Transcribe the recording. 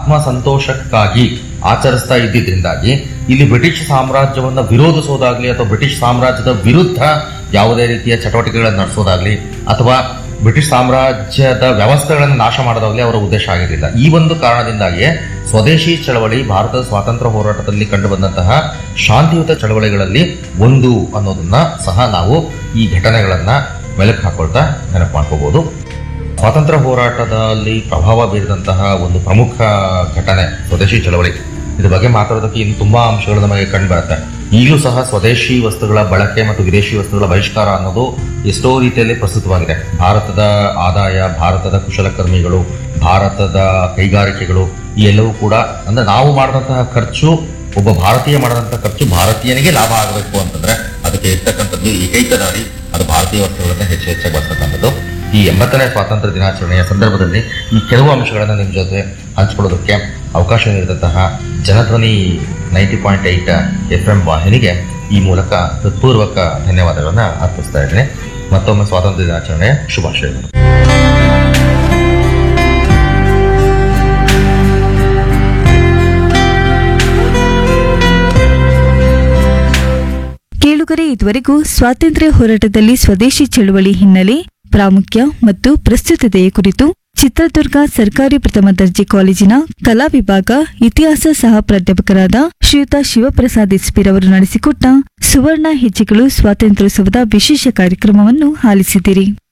ಆತ್ಮ ಸಂತೋಷಕ್ಕಾಗಿ ಆಚರಿಸ್ತಾ ಇದ್ದಿದ್ರಿಂದಾಗಿ ಇಲ್ಲಿ ಬ್ರಿಟಿಷ್ ಸಾಮ್ರಾಜ್ಯವನ್ನ ವಿರೋಧಿಸೋದಾಗ್ಲಿ ಅಥವಾ ಬ್ರಿಟಿಷ್ ಸಾಮ್ರಾಜ್ಯದ ವಿರುದ್ಧ ಯಾವುದೇ ರೀತಿಯ ಚಟುವಟಿಕೆಗಳನ್ನು ನಡೆಸೋದಾಗ್ಲಿ ಅಥವಾ ಬ್ರಿಟಿಷ್ ಸಾಮ್ರಾಜ್ಯದ ವ್ಯವಸ್ಥೆಗಳನ್ನು ನಾಶ ಮಾಡೋದಾಗ್ಲಿ ಅವರ ಉದ್ದೇಶ ಆಗಿರಲಿಲ್ಲ ಈ ಒಂದು ಕಾರಣದಿಂದಾಗಿ ಸ್ವದೇಶಿ ಚಳವಳಿ ಭಾರತದ ಸ್ವಾತಂತ್ರ್ಯ ಹೋರಾಟದಲ್ಲಿ ಕಂಡುಬಂದಂತಹ ಶಾಂತಿಯುತ ಚಳವಳಿಗಳಲ್ಲಿ ಒಂದು ಅನ್ನೋದನ್ನ ಸಹ ನಾವು ಈ ಘಟನೆಗಳನ್ನ ಮೆಲುಕು ಹಾಕೊಳ್ತಾ ನೆನಪು ಮಾಡ್ಕೋಬಹುದು ಸ್ವಾತಂತ್ರ್ಯ ಹೋರಾಟದಲ್ಲಿ ಪ್ರಭಾವ ಬೀರಿದಂತಹ ಒಂದು ಪ್ರಮುಖ ಘಟನೆ ಸ್ವದೇಶಿ ಚಳವಳಿ ಇದ್ರ ಬಗ್ಗೆ ಮಾತಾಡೋದಕ್ಕೆ ಇನ್ನು ತುಂಬಾ ಅಂಶಗಳು ನಮಗೆ ಕಂಡು ಬರುತ್ತೆ ಈಗಲೂ ಸಹ ಸ್ವದೇಶಿ ವಸ್ತುಗಳ ಬಳಕೆ ಮತ್ತು ವಿದೇಶಿ ವಸ್ತುಗಳ ಬಹಿಷ್ಕಾರ ಅನ್ನೋದು ಎಷ್ಟೋ ರೀತಿಯಲ್ಲಿ ಪ್ರಸ್ತುತವಾಗಿದೆ ಭಾರತದ ಆದಾಯ ಭಾರತದ ಕುಶಲಕರ್ಮಿಗಳು ಭಾರತದ ಕೈಗಾರಿಕೆಗಳು ಈ ಎಲ್ಲವೂ ಕೂಡ ಅಂದ್ರೆ ನಾವು ಮಾಡಿದಂತಹ ಖರ್ಚು ಒಬ್ಬ ಭಾರತೀಯ ಮಾಡಿದಂತಹ ಖರ್ಚು ಭಾರತೀಯನಿಗೆ ಲಾಭ ಆಗಬೇಕು ಅಂತಂದ್ರೆ ಅದಕ್ಕೆ ಇರ್ತಕ್ಕಂಥದ್ದು ಏಕೈಕ ದಾರಿ ಅದು ಭಾರತೀಯ ವಸ್ತುಗಳನ್ನ ಹೆಚ್ಚು ಹೆಚ್ಚಾಗಿ ಬಳಸ್ತಕ್ಕಂಥದ್ದು ಈ ಎಂಬತ್ತನೇ ಸ್ವಾತಂತ್ರ್ಯ ದಿನಾಚರಣೆಯ ಸಂದರ್ಭದಲ್ಲಿ ಈ ಕೆಲವು ಅಂಶಗಳನ್ನು ನಿಮ್ಮ ಜೊತೆ ಹಂಚಿಕೊಳ್ಳೋದಕ್ಕೆ ಅವಕಾಶ ನೀಡಿದಂತಹ Janadhwani ninety point eight F M ವಾಹಿನಿಗೆ ಈ ಮೂಲಕ ಹೃತ್ಪೂರ್ವಕ ಧನ್ಯವಾದಗಳನ್ನ ಅರ್ಪಿಸ್ತಾ ಇದ್ದೇನೆ ಮತ್ತೊಮ್ಮೆ ಸ್ವಾತಂತ್ರ್ಯ ದಿನಾಚರಣೆಯ ಶುಭಾಶಯಗಳು ಕೇಳುಗರೆ ಇದುವರೆಗೂ ಸ್ವಾತಂತ್ರ್ಯ ಹೋರಾಟದಲ್ಲಿ ಸ್ವದೇಶಿ ಚಳುವಳಿ ಹಿನ್ನೆಲೆ ಪ್ರಾಮುಖ್ಯ ಮತ್ತು ಪ್ರಸ್ತುತತೆಯ ಕುರಿತು ಚಿತ್ರದುರ್ಗ ಸರ್ಕಾರಿ ಪ್ರಥಮ ದರ್ಜೆ ಕಾಲೇಜಿನ ಕಲಾ ವಿಭಾಗ ಇತಿಹಾಸ ಸಹ ಪ್ರಾಧ್ಯಾಪಕರಾದ ಶ್ರೀಯುತ ಶಿವಪ್ರಸಾದ್ ಎಸ್ಪಿರವರು ನಡೆಸಿಕೊಟ್ಟ ಸುವರ್ಣ ಹೆಜ್ಜೆಗಳು ಸ್ವಾತಂತ್ರ್ಯೋತ್ಸವದ ವಿಶೇಷ ಕಾರ್ಯಕ್ರಮವನ್ನು ಆಲಿಸಿದಿರಿ